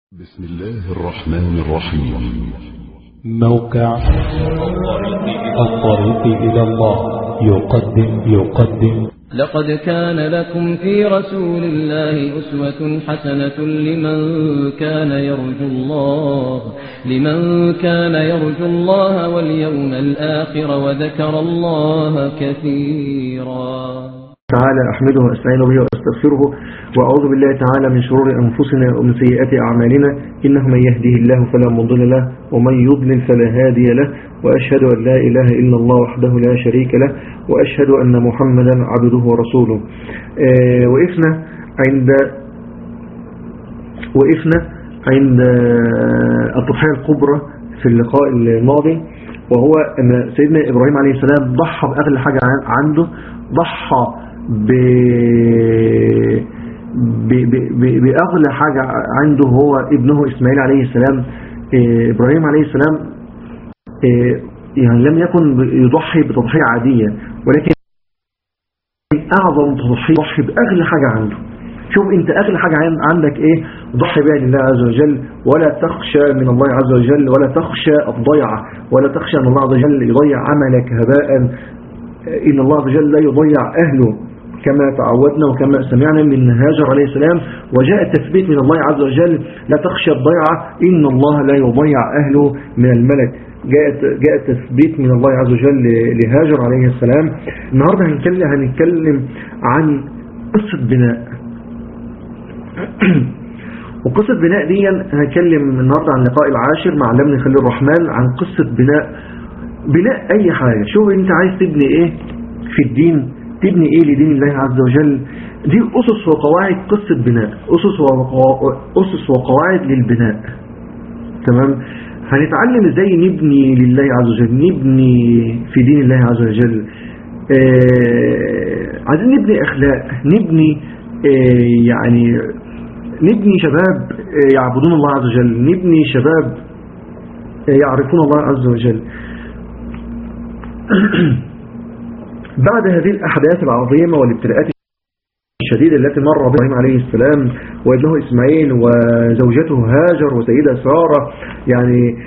بسم الله الرحمن الرحيم موقع الطريق إلى الله يقدم يقدم لقد كان لكم في رسول الله أسوة حسنة لمن كان يرجو الله لمن كان يرجو الله واليوم الآخر وذكر الله كثيرا تعالى أحمده وأستعين به وأستغفره وأعوذ بالله تعالى من شرور أنفسنا ومن سيئات أعمالنا إنه من يهده الله فلا مضل له ومن يضلل فلا هادي له وأشهد أن لا إله إلا الله وحده لا شريك له وأشهد أن محمدا عبده ورسوله آه وقفنا عند وقفنا عند آه التضحية الكبرى في اللقاء الماضي وهو أن سيدنا إبراهيم عليه السلام ضحى بأغلى حاجة عنده ضحى ب... ب... ب... بأغلى حاجة عنده هو ابنه إسماعيل عليه السلام إيه إبراهيم عليه السلام إيه يعني لم يكن يضحي بتضحية عادية ولكن أعظم تضحية يضحي بأغلى حاجة عنده شوف انت اغلى حاجة عندك ايه ضحي بها لله عز وجل ولا تخشى من الله عز وجل ولا تخشى الضيعة ولا تخشى ان الله عز وجل يضيع عملك هباء ان الله عز وجل لا يضيع اهله كما تعودنا وكما سمعنا من هاجر عليه السلام وجاء التثبيت من الله عز وجل لا تخشى الضيعة إن الله لا يضيع أهله من الملك جاء جاء التثبيت من الله عز وجل لهاجر عليه السلام النهاردة هنتكلم, هنتكلم عن قصة بناء وقصة بناء دي هنتكلم النهاردة عن اللقاء العاشر مع علمني خليل الرحمن عن قصة بناء بناء أي حاجة شوف انت عايز تبني ايه في الدين تبني ايه لدين الله عز وجل دي أسس وقواعد قصة بناء أسس, وقو... أسس وقواعد للبناء تمام هنتعلم ازاي نبني لله عز وجل نبني في دين الله عز وجل آه... عايزين نبني أخلاق نبني آه يعني نبني شباب آه يعبدون الله عز وجل نبني شباب يعرفون الله عز وجل بعد هذه الأحداث العظيمة والابتلاءات الشديدة التي مر بإبراهيم عليه السلام وابنه إسماعيل وزوجته هاجر وسيدة سارة يعني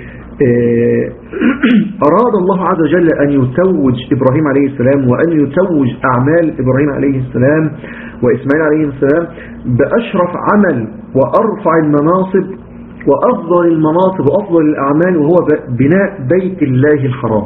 أراد الله عز وجل أن يتوج إبراهيم عليه السلام وأن يتوج أعمال إبراهيم عليه السلام وإسماعيل عليه السلام بأشرف عمل وأرفع المناصب وأفضل المناصب وأفضل الأعمال وهو بناء بيت الله الحرام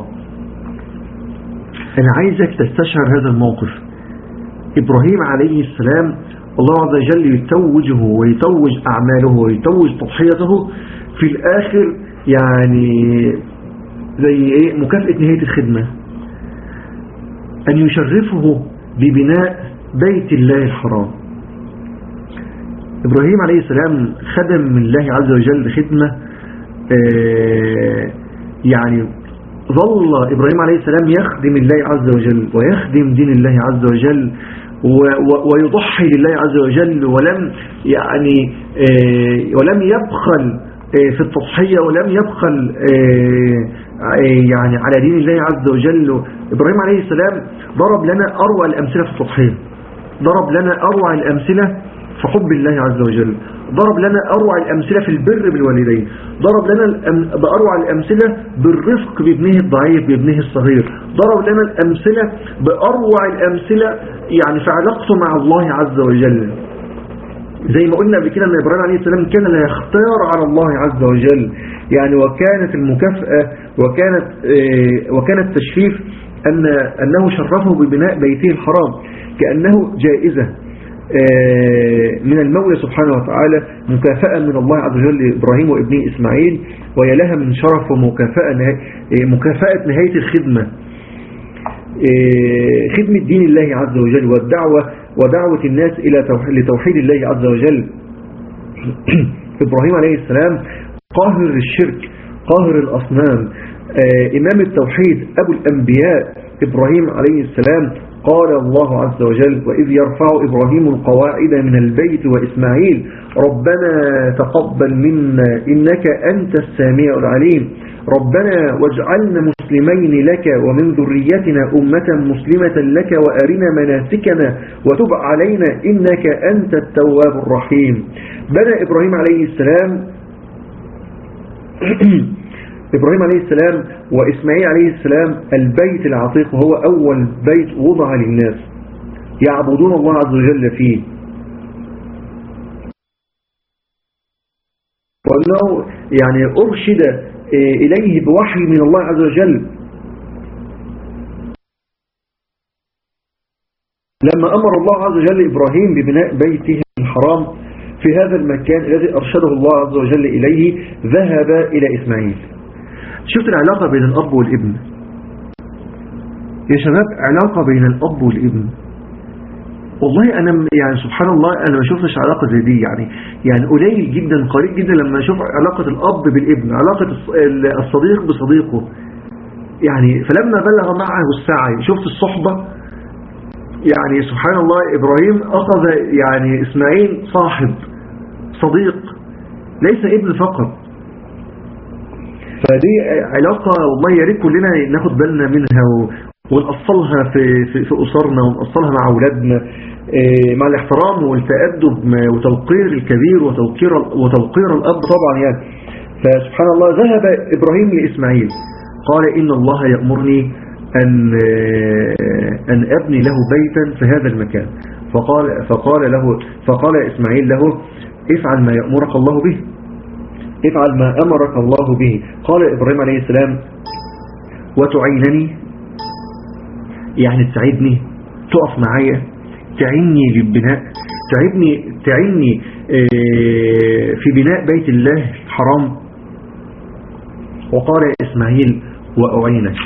أنا عايزك تستشعر هذا الموقف إبراهيم عليه السلام الله عز وجل يتوجه ويتوج أعماله ويتوج تضحيته في الآخر يعني زي إيه مكافأة نهاية الخدمة أن يشرفه ببناء بيت الله الحرام إبراهيم عليه السلام خدم من الله عز وجل خدمة آه يعني ظل إبراهيم عليه السلام يخدم الله عز وجل ويخدم دين الله عز وجل ويضحي لله عز وجل ولم يعني ولم يبخل في التضحية ولم يبخل يعني على دين الله عز وجل إبراهيم عليه السلام ضرب لنا أروع الأمثلة في التضحية ضرب لنا أروع الأمثلة في حب الله عز وجل ضرب لنا أروع الأمثلة في البر بالوالدين ضرب لنا بأروع الأمثلة بالرفق بابنه الضعيف بابنه الصغير ضرب لنا الأمثلة بأروع الأمثلة يعني في علاقته مع الله عز وجل زي ما قلنا قبل كده ان ابراهيم عليه السلام كان لا يختار على الله عز وجل يعني وكانت المكافأة وكانت وكان التشريف أن أنه شرفه ببناء بيته الحرام كأنه جائزة من المولى سبحانه وتعالى مكافأة من الله عز وجل لإبراهيم وابنه إسماعيل ويا لها من شرف ومكافأة مكافأة نهاية الخدمة خدمة دين الله عز وجل والدعوة ودعوة الناس إلى لتوحيد الله عز وجل إبراهيم عليه السلام قاهر الشرك قاهر الأصنام إمام التوحيد أبو الأنبياء إبراهيم عليه السلام قال الله عز وجل وإذ يرفع إبراهيم القواعد من البيت وإسماعيل ربنا تقبل منا إنك أنت السامع العليم ربنا واجعلنا مسلمين لك ومن ذريتنا أمة مسلمة لك وأرنا مناسكنا وتب علينا إنك أنت التواب الرحيم بنى إبراهيم عليه السلام إبراهيم عليه السلام وإسماعيل عليه السلام البيت العتيق هو أول بيت وضع للناس يعبدون الله عز وجل فيه وأنه يعني أرشد إليه بوحي من الله عز وجل لما أمر الله عز وجل إبراهيم ببناء بيته الحرام في هذا المكان الذي أرشده الله عز وجل إليه ذهب إلى إسماعيل شفت العلاقة بين الأب والابن يا شباب علاقة بين الأب والابن والله أنا يعني سبحان الله أنا ما شفتش علاقة زي دي يعني يعني قليل جدا قليل جدا لما أشوف علاقة الأب بالابن علاقة الصديق بصديقه يعني فلما بلغ معه السعي شفت الصحبة يعني سبحان الله إبراهيم أخذ يعني إسماعيل صاحب صديق ليس ابن فقط فدي علاقة والله يا ريت كلنا ناخد بالنا منها ونأصلها في, في, في أسرنا ونأصلها مع أولادنا مع الاحترام والتأدب وتوقير الكبير وتوقير, وتوقير الأب طبعا يعني فسبحان الله ذهب إبراهيم لإسماعيل قال إن الله يأمرني أن, أن أبني له بيتا في هذا المكان فقال, فقال, له فقال إسماعيل له افعل ما يأمرك الله به افعل ما أمرك الله به قال إبراهيم عليه السلام وتعينني يعني تساعدني تقف معايا تعني للبناء تعبني تعني في بناء بيت الله الحرام وقال إسماعيل وأعينك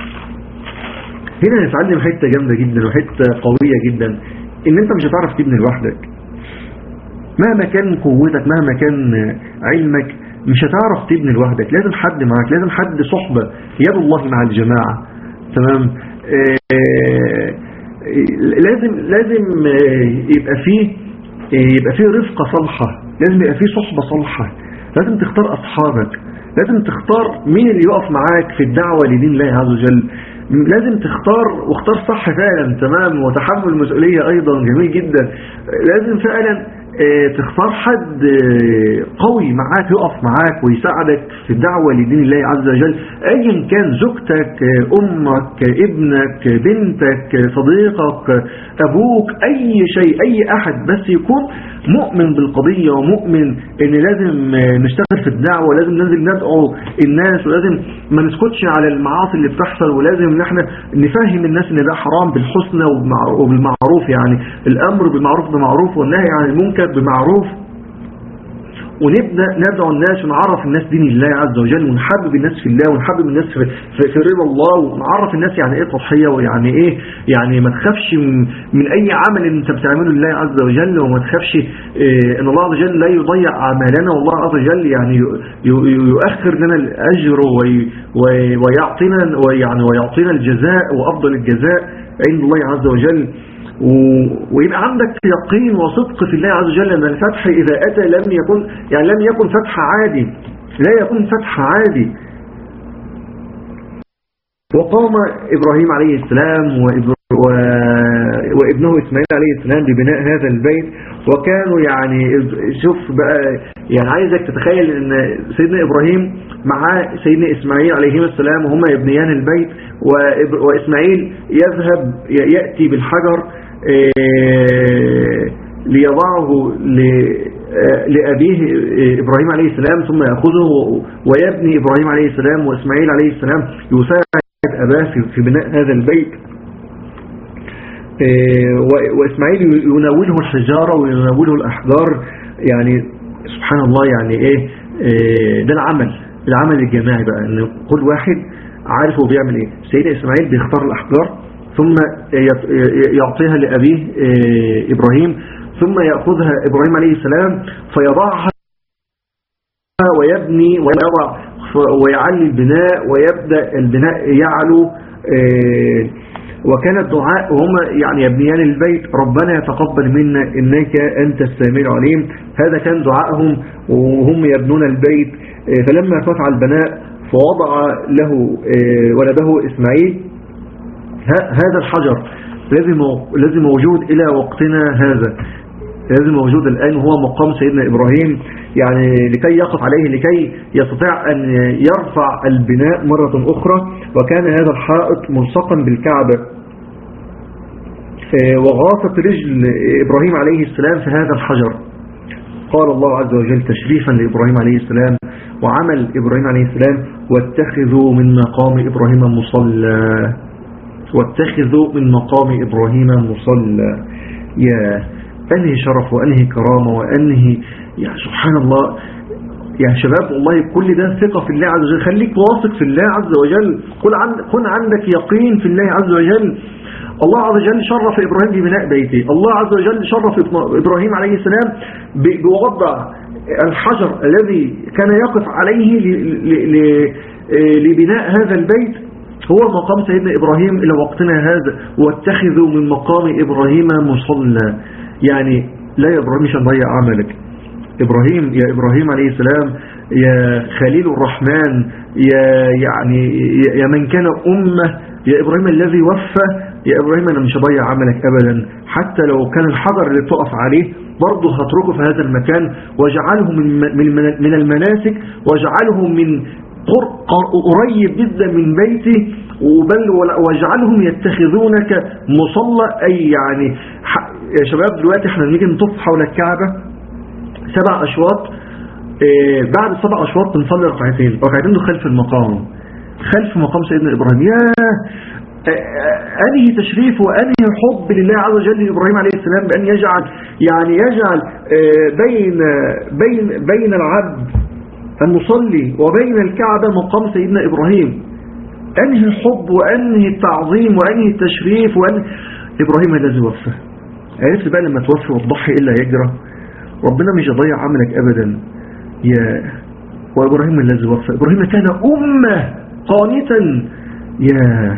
هنا نتعلم حتة جامدة جدا وحتة قوية جدا ان انت مش هتعرف تبني لوحدك مهما كان قوتك مهما كان علمك مش هتعرف تبني لوحدك لازم حد معك لازم حد صحبة يد الله مع الجماعة تمام آه لازم لازم يبقى فيه يبقى فيه رفقة صالحة لازم يبقى فيه صحبة صالحة لازم تختار أصحابك لازم تختار مين اللي يقف معاك في الدعوة لدين الله عز وجل لازم تختار واختار صح فعلا تمام وتحمل المسؤولية أيضا جميل جدا لازم فعلا تختار حد قوي معاك يقف معاك ويساعدك في الدعوة لدين الله عز وجل أيا كان زوجتك أمك ابنك بنتك صديقك أبوك أي شيء أي أحد بس يكون مؤمن بالقضية ومؤمن ان لازم نشتغل في الدعوة ولازم ننزل ندعو الناس ولازم ما نسكتش على المعاصي اللي بتحصل ولازم ان احنا نفهم الناس ان ده حرام بالحسنى وبالمعروف يعني الامر بالمعروف بمعروف والنهي عن المنكر بمعروف ونبدأ ندعو الناس ونعرف الناس دين الله عز وجل ونحبب الناس في الله ونحبب الناس في, في, في رضا الله ونعرف الناس يعني ايه تضحية ويعني ايه يعني ما تخافش من, من اي عمل انت بتعمله لله عز وجل وما تخافش إيه ان الله عز وجل لا يضيع اعمالنا والله عز وجل يعني يؤخر لنا الاجر ويعطينا ويعني ويعطينا الجزاء وافضل الجزاء عند الله عز وجل ويبقى عندك يقين وصدق في الله عز وجل أن الفتح إذا أتى لم يكن يعني لم يكن فتح عادي لا يكون فتح عادي وقام إبراهيم عليه السلام وابنه إسماعيل عليه السلام ببناء هذا البيت وكانوا يعني شوف بقى يعني عايزك تتخيل ان سيدنا إبراهيم مع سيدنا إسماعيل عليهما السلام وهما يبنيان البيت وإسماعيل يذهب يأتي بالحجر ليضعه لأبيه إبراهيم عليه السلام ثم يأخذه ويبني إبراهيم عليه السلام وإسماعيل عليه السلام يساعد أباه في بناء هذا البيت وإسماعيل يناوله الحجارة ويناوله الأحجار يعني سبحان الله يعني إيه ده العمل العمل الجماعي بقى ان كل واحد عارف هو بيعمل ايه سيدنا اسماعيل بيختار الاحجار ثم يعطيها لأبيه إبراهيم ثم يأخذها إبراهيم عليه السلام فيضعها ويبني ويضع ويعلي البناء ويبدأ البناء يعلو وكان الدعاء وهم يعني يبنيان البيت ربنا يتقبل منا إنك أنت السميع العليم هذا كان دعائهم وهم يبنون البيت فلما فتح البناء فوضع له ولده إسماعيل هذا الحجر الذي موجود إلى وقتنا هذا لازم موجود الآن وهو مقام سيدنا إبراهيم يعني لكي يقف عليه لكي يستطيع أن يرفع البناء مرة أخرى وكان هذا الحائط ملصقا بالكعبة آه، وغاصت رجل إبراهيم عليه السلام في هذا الحجر قال الله عز وجل تشريفا لإبراهيم عليه السلام وعمل إبراهيم عليه السلام واتخذوا من مقام إبراهيم مصلى واتخذوا من مقام إبراهيم مصلى يا أنهي شرف وأنهي كرامة وأنهي يا سبحان الله يا شباب والله كل ده ثقة في الله عز وجل خليك واثق في الله عز وجل كن عندك يقين في الله عز وجل الله عز وجل شرف إبراهيم ببناء بيته الله عز وجل شرف إبراهيم عليه السلام بوضع الحجر الذي كان يقف عليه لبناء هذا البيت هو مقام سيدنا إبراهيم إلى وقتنا هذا واتخذوا من مقام إبراهيم مصلى يعني لا يا إبراهيم مش هنضيع عملك إبراهيم يا إبراهيم عليه السلام يا خليل الرحمن يا يعني يا من كان أمة يا إبراهيم الذي وفى يا إبراهيم أنا مش هضيع عملك أبدا حتى لو كان الحجر اللي تقف عليه برضه هتركه في هذا المكان واجعله من من المناسك واجعله من قريب جدا من بيتي وبل واجعلهم يتخذونك مصلى أي يعني يا شباب دلوقتي احنا نيجي نطف حول الكعبة سبع أشواط اه بعد سبع أشواط بنصلي ركعتين ركعتين دول خلف المقام خلف مقام سيدنا إبراهيم ياه أنهي تشريف وأنهي حب لله عز وجل لإبراهيم عليه السلام بأن يجعل يعني يجعل بين بين بين العبد المصلي وبين الكعبة مقام سيدنا إبراهيم أنهي الحب وأنهي التعظيم وأنهي التشريف وأنهي إبراهيم الذي وفى عرفت بقى لما توفي وتضحي إلا يجرى ربنا مش يضيع عملك أبدا يا وإبراهيم الذي وفى إبراهيم كان أمة قانتا يا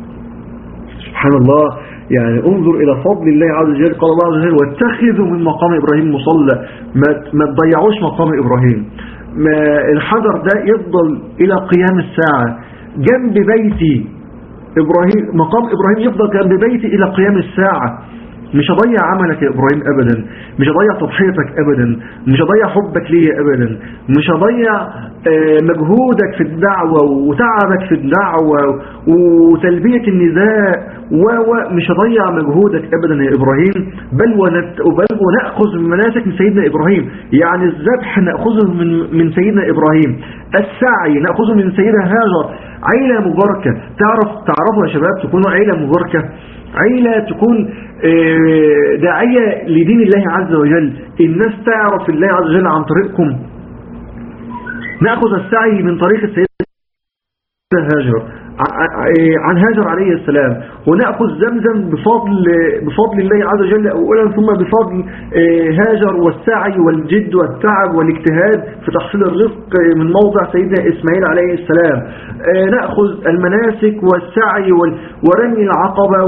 سبحان الله يعني انظر إلى فضل الله عز وجل قال الله عز وجل واتخذوا من مقام إبراهيم مصلى ما تضيعوش مقام إبراهيم ما الحجر ده يفضل إلى قيام الساعة جنب بيتي إبراهيم مقام إبراهيم يفضل جنب بيتي إلى قيام الساعة مش هضيع عملك يا إبراهيم أبدا مش هضيع تضحيتك أبدا مش هضيع حبك ليا أبدا مش هضيع مجهودك في الدعوة وتعبك في الدعوة وتلبية النداء ومش هضيع مجهودك أبدا يا إبراهيم بل, بل ونأخذ من مناسك من سيدنا إبراهيم يعني الذبح نأخذه من, من سيدنا إبراهيم السعي نأخذه من سيدنا هاجر عيلة مباركة تعرف تعرفوا يا شباب تكونوا عيلة مباركة عيلة تكون داعية لدين الله عز وجل الناس تعرف الله عز وجل عن طريقكم نأخذ السعي من طريق السيدة هاجر عن هاجر عليه السلام ونأخذ زمزم بفضل بفضل الله عز وجل أولا ثم بفضل هاجر والسعي والجد والتعب والاجتهاد في تحصيل الرزق من موضع سيدنا إسماعيل عليه السلام نأخذ المناسك والسعي ورمي العقبة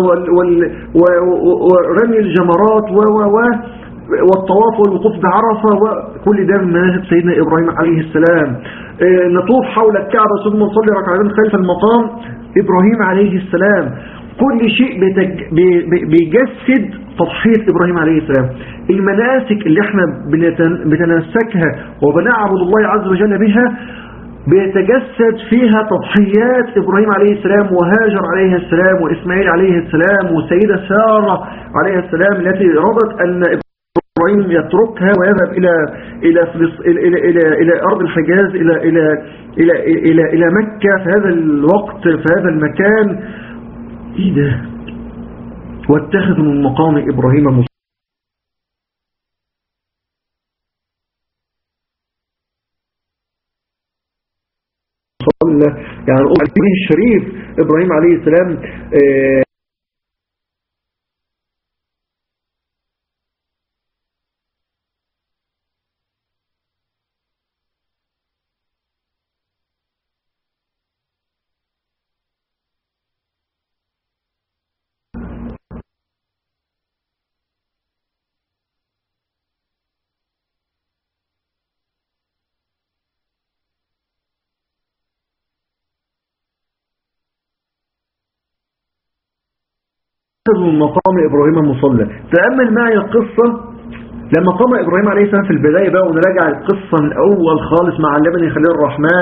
ورمي الجمرات و والطواف والوقوف بعرفة وكل ده من مناسك سيدنا إبراهيم عليه السلام نطوف حول الكعبة ثم نصلي ركعتين خلف المقام إبراهيم عليه السلام كل شيء بيجسد تضحية إبراهيم عليه السلام المناسك اللي احنا بنتنسكها وبنعبد الله عز وجل بها بيتجسد فيها تضحيات إبراهيم عليه السلام وهاجر عليه السلام وإسماعيل عليه السلام والسيدة سارة عليه السلام التي رضت أن إبراهيم يتركها ويذهب إلى إلى إلى إلى إلى أرض الحجاز إلى إلى إلى إلى إلى مكة في هذا الوقت في هذا المكان إيه ده واتخذ من مقام إبراهيم مصلى يعني الأم الشريف إبراهيم عليه السلام آه من مقام إبراهيم المصلى تأمل معي القصة لما قام إبراهيم عليه السلام في البداية بقى ونراجع القصة من أول خالص مع اللبن خليل الرحمن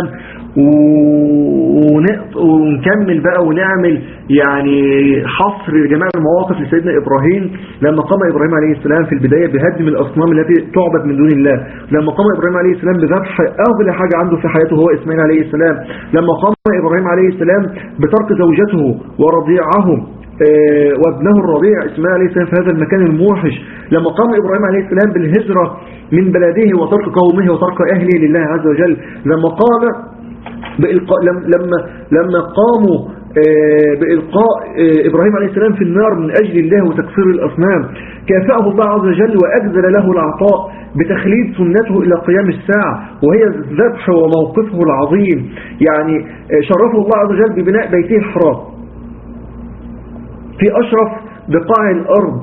ونق- ونكمل بقى ونعمل يعني حصر لجميع المواقف لسيدنا إبراهيم لما قام إبراهيم عليه السلام في البداية بهدم الأصنام التي تعبد من دون الله لما قام إبراهيم عليه السلام بذبح أغلى حاجة عنده في حياته هو إسماعيل عليه السلام لما قام إبراهيم عليه السلام بترك زوجته ورضيعه آه، وابنه الرضيع اسماعيل عليه السلام في هذا المكان الموحش لما قام إبراهيم عليه السلام بالهجرة من بلده وترك قومه وترك أهله لله عز وجل لما قام بإلقاء لم- لما لما قاموا آه، بإلقاء آه، إبراهيم عليه السلام في النار من أجل الله وتكسير الأصنام كافأه الله عز وجل وأجزل له العطاء بتخليد سنته إلى قيام الساعة وهي الذبح وموقفه العظيم يعني آه، شرفه الله عز وجل ببناء بيته الحرام في أشرف بقاع الأرض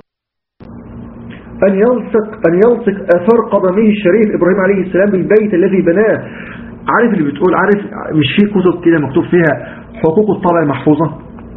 أن يلصق أن يلصق أثر قدمه الشريف إبراهيم عليه السلام بالبيت الذي بناه عارف اللي بتقول عارف مش في كتب كده مكتوب فيها حقوق الطبع محفوظة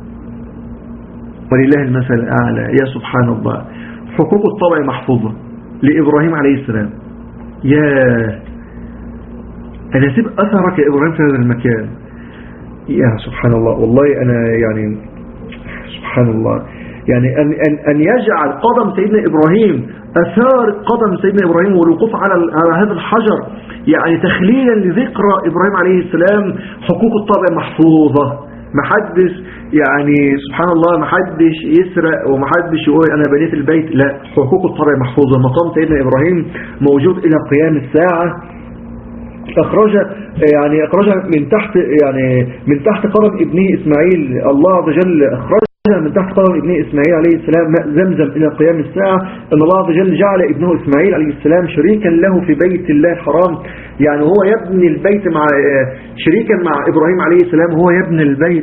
ولله المثل الأعلى يا سبحان الله حقوق الطبع محفوظة لإبراهيم عليه السلام يا أنا سيب أثرك يا إبراهيم في هذا المكان يا سبحان الله والله أنا يعني سبحان الله يعني أن, أن, أن يجعل قدم سيدنا إبراهيم أثار قدم سيدنا إبراهيم والوقوف على, على هذا الحجر يعني تخليلا لذكرى إبراهيم عليه السلام حقوق الطبع محفوظة محدش يعني سبحان الله محدش يسرق ومحدش يقول أنا بنيت البيت لا حقوق الطبع محفوظة مقام سيدنا إبراهيم موجود إلى قيام الساعة أخرج يعني أخرج من تحت يعني من تحت قدم ابنه إسماعيل الله عز وجل أخرج من تحت قدم ابنه إسماعيل عليه السلام ماء زمزم إلى قيام الساعة أن الله عز وجل جعل ابنه إسماعيل عليه السلام شريكا له في بيت الله الحرام يعني هو يبني البيت مع شريكا مع إبراهيم عليه السلام هو يبني البيت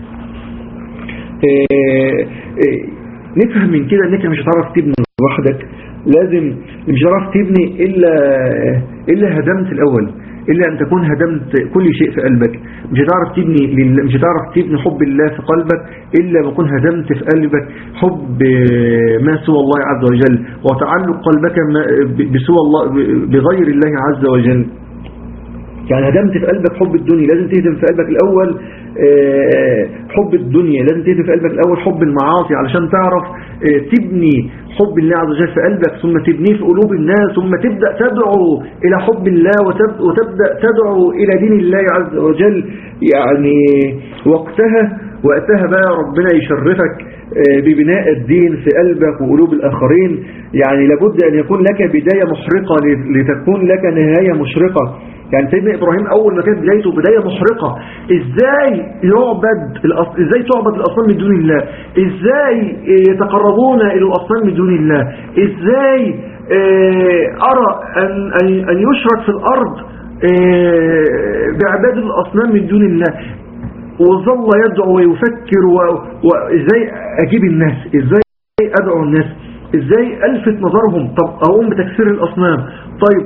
إيه إيه نفهم من كده انك مش هتعرف تبني لوحدك لازم مش هتعرف تبني إلا, إلا هدمت الأول إلا أن تكون هدمت كل شيء في قلبك مش هتعرف تبني لله مش هتعرف تبني حب الله في قلبك إلا ما تكون هدمت في قلبك حب ما سوى الله عز وجل وتعلق قلبك بسوى الله بغير الله عز وجل يعني هدمت في قلبك حب الدنيا لازم تهدم في قلبك الأول حب الدنيا لازم تهدم في قلبك الأول حب المعاصي علشان تعرف تبني حب الله عز وجل في قلبك ثم تبنيه في قلوب الناس ثم تبدأ تدعو إلى حب الله وتبدأ تدعو إلى دين الله عز وجل يعني وقتها وقتها بقى ربنا يشرفك ببناء الدين في قلبك وقلوب الآخرين يعني لابد أن يكون لك بداية محرقة لتكون لك نهاية مشرقة يعني سيدنا إبراهيم أول ما كانت بدايته بداية محرقة إزاي يعبد إزاي تعبد الأصنام من دون الله إزاي يتقربون إلى الأصنام من دون الله إزاي أرى أن, أن يشرك في الأرض بعبادة الأصنام من دون الله وظل يدعو ويفكر وإزاي أجيب الناس إزاي أدعو الناس إزاي ألفت نظرهم طب أقوم بتكسير الأصنام طيب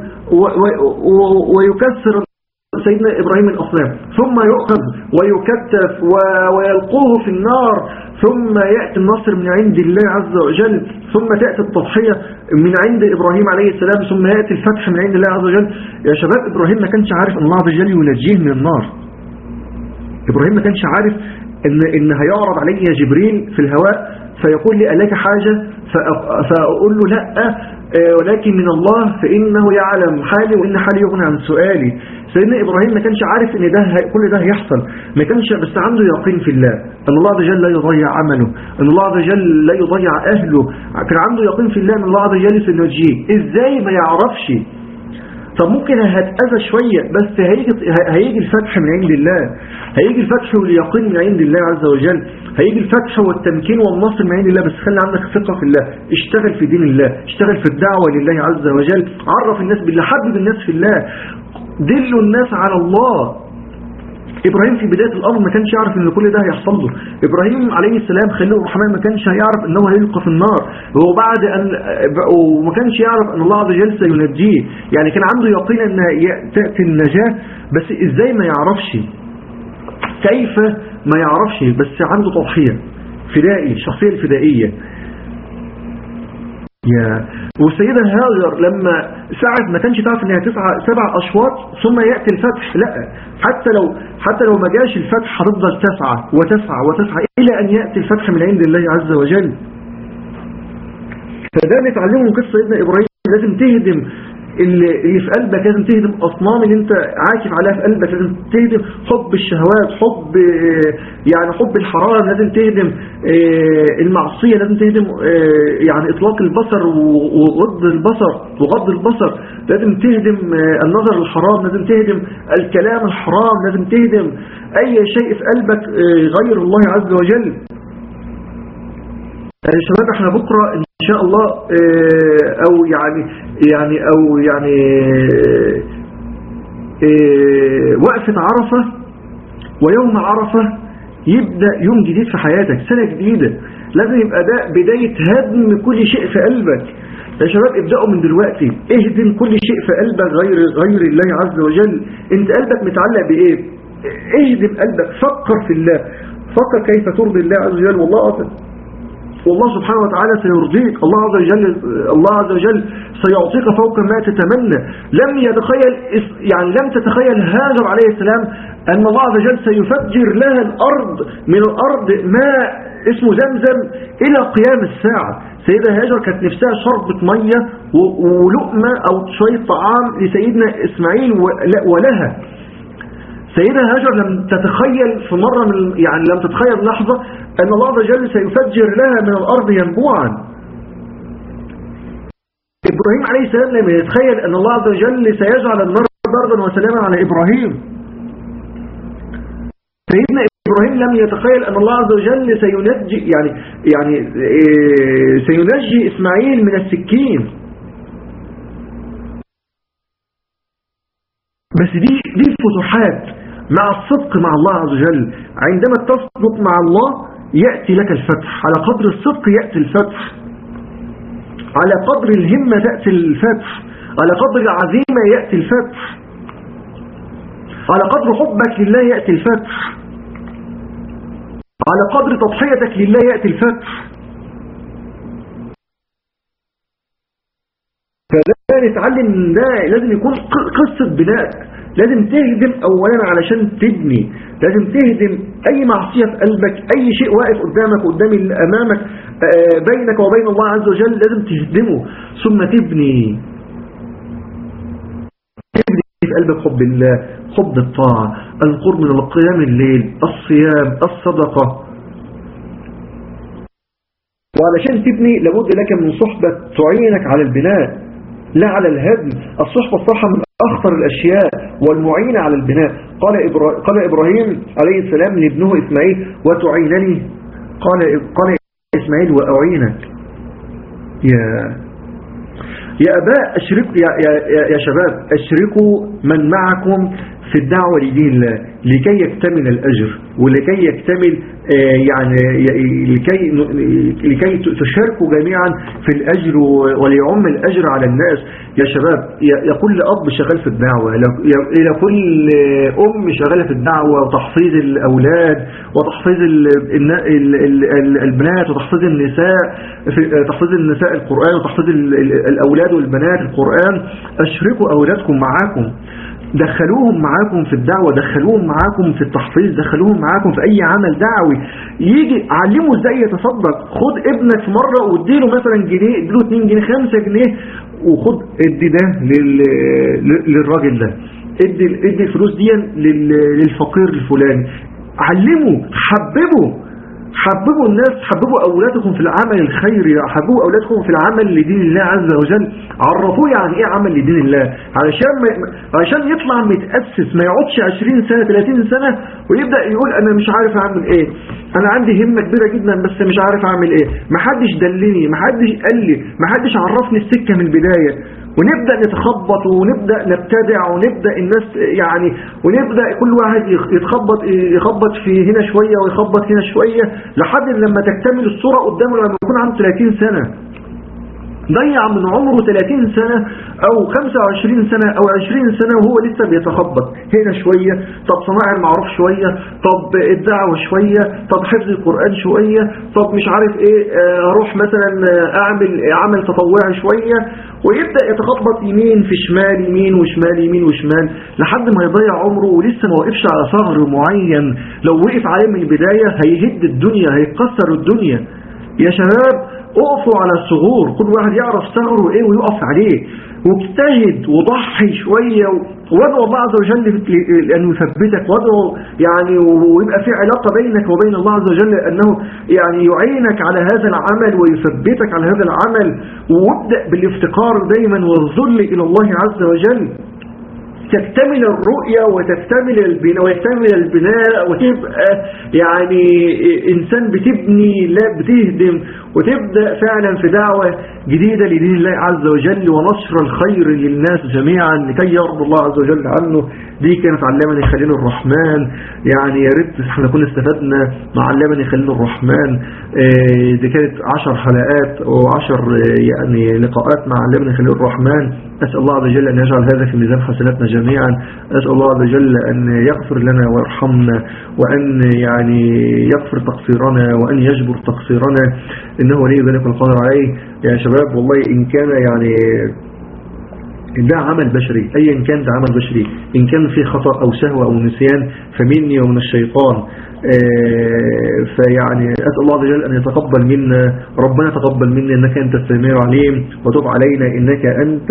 ويكسر سيدنا إبراهيم الأصنام ثم يؤخذ ويكتف ويلقوه في النار ثم يأتي النصر من عند الله عز وجل ثم تأتي التضحية من عند إبراهيم عليه السلام ثم يأتي الفتح من عند الله عز وجل يا شباب إبراهيم ما كانش عارف أن الله عز وجل ينجيه من النار إبراهيم ما كانش عارف إن, إن هيعرض علي جبريل في الهواء فيقول لي ألاك حاجة فأقول له لا ولكن من الله فإنه يعلم حالي وإن حالي يغني عن سؤالي سيدنا إبراهيم ما كانش عارف إن ده كل ده هيحصل ما كانش بس عنده يقين في الله أن الله عز وجل لا يضيع عمله أن الله عز وجل لا يضيع أهله كان عنده يقين في الله أن الله عز وجل سينجيه إزاي ما يعرفش طب ممكن هتأذى شوية بس هيجي, هيجي الفتح من عند الله هيجي الفتح واليقين من عند الله عز وجل هيجي الفتح والتمكين والنصر من عند الله بس خلي عندك ثقة في الله اشتغل في دين الله اشتغل في الدعوة لله عز وجل عرف الناس بالله حبب الناس في الله دلوا الناس على الله إبراهيم في بداية الأمر ما كانش يعرف أن كل ده هيحصل له إبراهيم عليه السلام خليل الرحمن ما كانش هيعرف أنه هيلقى في النار وبعد أن وما كانش يعرف أن الله عز وجل سينجيه يعني كان عنده يقين أن تأتي النجاة بس إزاي ما يعرفش كيف ما يعرفش بس عنده تضحية فدائي الشخصية الفدائية يا والسيدة هاجر لما ساعة ما كانش تعرف انها تسعى سبع اشواط ثم يأتي الفتح لا حتى لو حتى لو ما جاش الفتح هتفضل تسعى وتسعى وتسعى الى ان يأتي الفتح من عند الله عز وجل فده نتعلمه من قصة سيدنا ابراهيم لازم تهدم اللي اللي في قلبك لازم تهدم أصنام اللي انت عاكف عليها في قلبك لازم تهدم حب الشهوات حب يعني حب الحرام لازم تهدم المعصية لازم تهدم يعني إطلاق البصر وغض البصر وغض البصر لازم تهدم النظر الحرام لازم تهدم الكلام الحرام لازم تهدم أي شيء في قلبك غير الله عز وجل يا شباب احنا بكرة ان شاء الله او يعني يعني او يعني وقفة عرفة ويوم عرفة يبدأ يوم جديد في حياتك سنة جديدة لازم يبقى ده بداية هدم كل شيء في قلبك يا شباب ابدأوا من دلوقتي اهدم كل شيء في قلبك غير غير الله عز وجل انت قلبك متعلق بايه اهدم قلبك فكر في الله فكر كيف ترضي الله عز وجل والله أصلا والله سبحانه وتعالى سيرضيك الله عز وجل الله عز وجل سيعطيك فوق ما تتمنى لم يتخيل يعني لم تتخيل هاجر عليه السلام أن الله عز وجل سيفجر لها الأرض من الأرض ماء اسمه زمزم إلى قيام الساعة سيدة هاجر كانت نفسها شربة مية ولقمة أو شوية طعام لسيدنا إسماعيل ولها سيدة هاجر لم تتخيل في مرة من يعني لم تتخيل لحظة أن الله عز وجل سيفجر لها من الأرض ينبوعا إبراهيم عليه السلام لم يتخيل أن الله عز وجل سيجعل النار ضربا وسلاما على إبراهيم سيدنا إبراهيم لم يتخيل أن الله عز وجل سينجي يعني يعني سينجي إسماعيل من السكين بس دي دي الفتوحات مع الصدق مع الله عز وجل عندما تصدق مع الله يأتي لك الفتح على قدر الصدق يأتي الفتح على قدر الهمة تأتي الفتح على قدر العزيمة يأتي الفتح على قدر حبك لله يأتي الفتح على قدر تضحيتك لله يأتي الفتح فده نتعلم ده لازم يكون قصة بناء لازم تهدم اولا علشان تبني لازم تهدم اي معصية في قلبك اي شيء واقف قدامك قدام اللي امامك بينك وبين الله عز وجل لازم تهدمه ثم تبني تبني في قلبك حب الله حب الطاعة القرب من القيام الليل الصيام الصدقة وعلشان تبني لابد لك من صحبة تعينك على البناء لا على الهدم الصحبة الصحة من أخطر الأشياء والمعينة على البناء قال, إبرا... قال إبراهيم عليه السلام لابنه إسماعيل وتعينني قال, قال إسماعيل وأعينك يا يا أباء أشركوا يا, يا, يا شباب أشركوا من معكم في الدعوة لدين الله لكي يكتمل الأجر ولكي يكتمل يعني لكي لكي تشاركوا جميعا في الأجر وليعم الأجر على الناس يا شباب يا كل أب شغال في الدعوة إلى كل أم شغالة في الدعوة وتحفيظ الأولاد وتحفيظ البنات وتحفيظ النساء تحفيظ النساء القرآن وتحفيظ الأولاد والبنات القرآن أشركوا أولادكم معاكم دخلوهم معاكم في الدعوة دخلوهم معاكم في التحفيظ دخلوهم معاكم في أي عمل دعوي يجي علمه ازاي يتصدق خد ابنك في مرة واديله مثلا جنيه اديله 2 جنيه 5 جنيه وخد ادي ده لل... للراجل ده ادي ادي الفلوس دي لل... للفقير الفلاني علمه حببه حببوا الناس حببوا أولادكم في العمل الخيري حببوا أولادكم في العمل لدين الله عز وجل عرفوه يعني إيه عمل لدين الله علشان ما علشان يطلع متأسس ما يقعدش 20 سنة 30 سنة ويبدأ يقول أنا مش عارف أعمل إيه أنا عندي همة كبيرة جدا بس مش عارف أعمل إيه محدش دلني محدش قال لي محدش عرفني السكة من البداية ونبدأ نتخبط ونبدأ نبتدع ونبدأ الناس يعني ونبدأ كل واحد يتخبط يخبط في هنا شوية ويخبط هنا شوية لحد لما تكتمل الصورة قدامه لما يكون عنده 30 سنة ضيع من عمره 30 سنة او 25 سنة او 20 سنة وهو لسه بيتخبط هنا شوية طب صناع المعروف شوية طب الدعوة شوية طب حفظ القرآن شوية طب مش عارف ايه آه، اروح مثلا آه، اعمل عمل تطوعي شوية ويبدأ يتخبط يمين في شمال يمين وشمال يمين وشمال لحد ما يضيع عمره ولسه ما وقفش على ثغر معين لو وقف عليه من البداية هيهد الدنيا هيكسر الدنيا يا شباب اقفوا على الثغور كل واحد يعرف ثغره ايه ويقف عليه واجتهد وضحي شوية وادعو الله عز وجل أن يثبتك وادعو يعني ويبقى في علاقة بينك وبين الله عز وجل أنه يعني يعينك على هذا العمل ويثبتك على هذا العمل وابدأ بالافتقار دايما والذل إلى الله عز وجل تكتمل الرؤية وتكتمل البناء ويكتمل البناء وتبقى يعني إنسان بتبني لا بتهدم وتبدأ فعلا في دعوة جديدة لدين الله عز وجل ونشر الخير للناس جميعا لكي يرضى الله عز وجل عنه دي كانت علمني خليل الرحمن يعني يا ريت احنا كنا استفدنا مع علمني خليل الرحمن آه، دي كانت عشر حلقات وعشر آه، يعني لقاءات مع علمني خليل الرحمن أسأل الله عز وجل أن يجعل هذا في ميزان حسناتنا جميعا أسأل الله عز وجل أن يغفر لنا ويرحمنا وأن يعني يغفر تقصيرنا وأن يجبر تقصيرنا إنه ولي ذلك القادر عليه يا شباب والله إن كان يعني ده عمل بشري أيا كان ده عمل بشري إن كان في خطأ أو سهو أو نسيان فمني ومن الشيطان آه، فيعني أسأل الله عز وجل أن يتقبل منا ربنا تقبل منا إنك أنت السميع العليم وتب علينا إنك أنت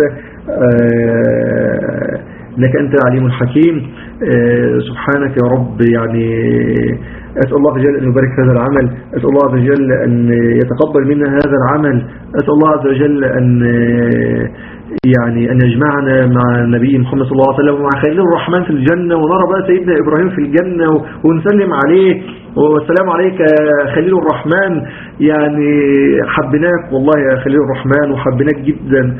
آه، إنك أنت العليم الحكيم آه، سبحانك يا رب يعني أسأل الله عز وجل أن يبارك في هذا العمل أسأل الله عز وجل أن يتقبل منا هذا العمل أسأل الله عز وجل أن يعني أن يجمعنا مع النبي محمد صلى الله عليه وسلم ومع خليل الرحمن في الجنة ونرى بقى سيدنا إبراهيم في الجنة ونسلم عليه والسلام عليك يا خليل الرحمن يعني حبناك والله يا خليل الرحمن وحبناك جدا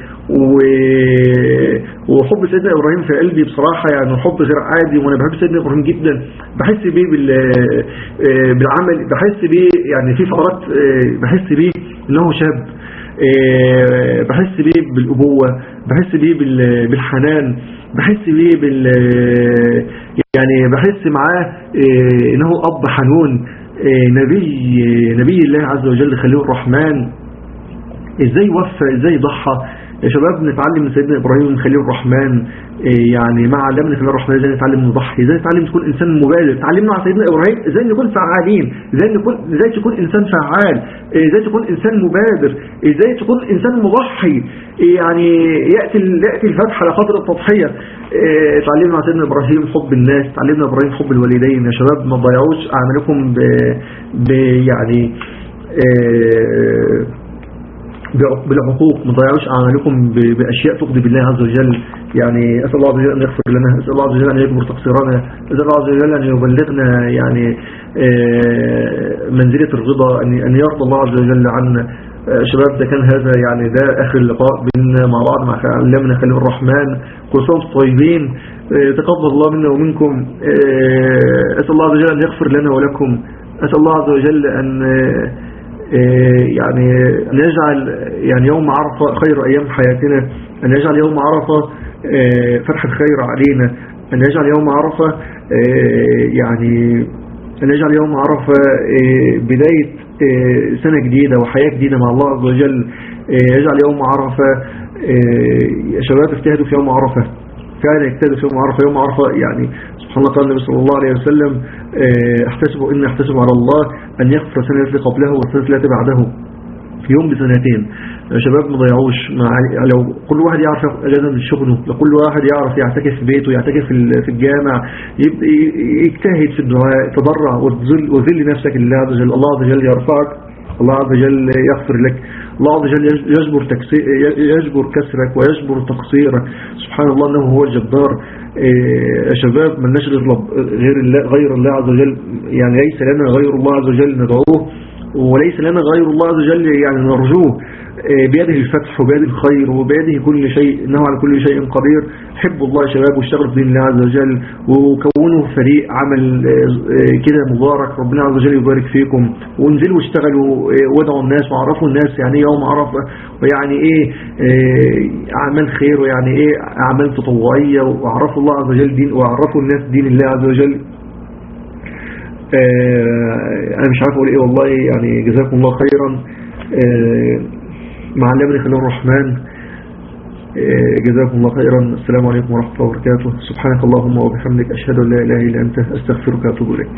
وحب سيدنا إبراهيم في قلبي بصراحة يعني حب غير عادي وأنا بحب سيدنا إبراهيم جدا بحس بيه بالعمل بحس بيه يعني في فترات بحس بيه إنه شاب إيه، بحس بيه بالأبوة بحس بيه بالحنان بحس بيه بال يعني بحس معاه إيه، انه اب حنون إيه، نبي نبي الله عز وجل خليل الرحمن ازاي وفى ازاي ضحى يا شباب نتعلم من سيدنا إبراهيم خليل الرحمن إيه، يعني ما علمنا خليل الرحمن ازاي نتعلم نضحي ازاي نتعلم تكون إنسان مبادر تعلمنا على سيدنا إبراهيم ازاي نكون فعالين ازاي نكون ازاي تكون إنسان فعال ازاي تكون إنسان مبادر ازاي تكون إنسان مضحي يعني يأتي يأتي الفتح على قدر التضحية إيه، تعلمنا على سيدنا إبراهيم حب الناس تعلمنا إبراهيم حب الوالدين يا شباب ما تضيعوش أعمالكم ب... ب... يعني إيه بالعقوق ما تضيعوش أعمالكم بأشياء تقضي بالله عز وجل يعني أسأل الله عز وجل أن يغفر لنا أسأل الله عز وجل أن يكبر تقصيرنا أسأل الله عز وجل أن يبلغنا يعني آه، منزلة الرضا أن يرضى الله عز وجل عنا آه، شباب ده كان هذا يعني ده آخر اللقاء بيننا مع بعض مع علمنا خليل الرحمن كل سنة طيبين آه، تقبل الله منا ومنكم أسأل الله عز وجل أن يغفر لنا ولكم أسأل الله عز وجل أن إيه، يعني أن يجعل يعني يوم عرفة خير أيام حياتنا أن يجعل يوم عرفة إيه، فتح الخير علينا أن يجعل يوم عرفة إيه، يعني أن يجعل يوم عرفة بداية سنة جديدة وحياة جديدة مع الله عز وجل يجعل يوم عرفة شباب اجتهدوا في يوم عرفة فعلا اجتهدوا في يوم عرفة يوم عرفة يعني سبحان الله قال النبي صلى الله عليه وسلم آه، احتسبوا إن احتسبوا على الله أن يغفر السنة التي قبله والسنة التي بعده في يوم بسنتين يا شباب ما ضيعوش مع لو كل واحد يعرف اجازه من شغله لو كل واحد يعرف يعتكف في بيته يعتكف في الجامع يجتهد في الدعاء تضرع وذل نفسك لله عز وجل الله عز وجل يرفعك الله عز وجل يغفر لك الله عز وجل يجبر, يجبر كسرك ويجبر تقصيرك سبحان الله أنه هو الجبار إيه، يا شباب من نشغل غير الله, غير الله عز وجل يعني ليس لنا غير الله عز وجل ندعوه وليس لنا غير الله عز وجل يعني نرجوه آه، بيده الفتح وبيده الخير وبيده كل شيء إنه على كل شيء قدير حبوا الله يا شباب واشتغلوا في دين الله عز وجل وكونوا فريق عمل آه، آه، كده مبارك ربنا عز وجل يبارك فيكم وانزلوا واشتغلوا آه، وادعوا الناس وعرفوا الناس يعني ايه يوم عرفة ويعني ايه آه، اعمال خير ويعني ايه اعمال تطوعية وعرفوا الله عز وجل دين وعرفوا الناس دين الله عز وجل آه، انا مش عارف اقول ايه والله يعني جزاكم الله خيرا آه، مع الامر خلال الرحمن آه، جزاكم الله خيرا السلام عليكم ورحمة الله وبركاته سبحانك اللهم وبحمدك أشهد أن لا إله إلا أنت أستغفرك وأتوب إليك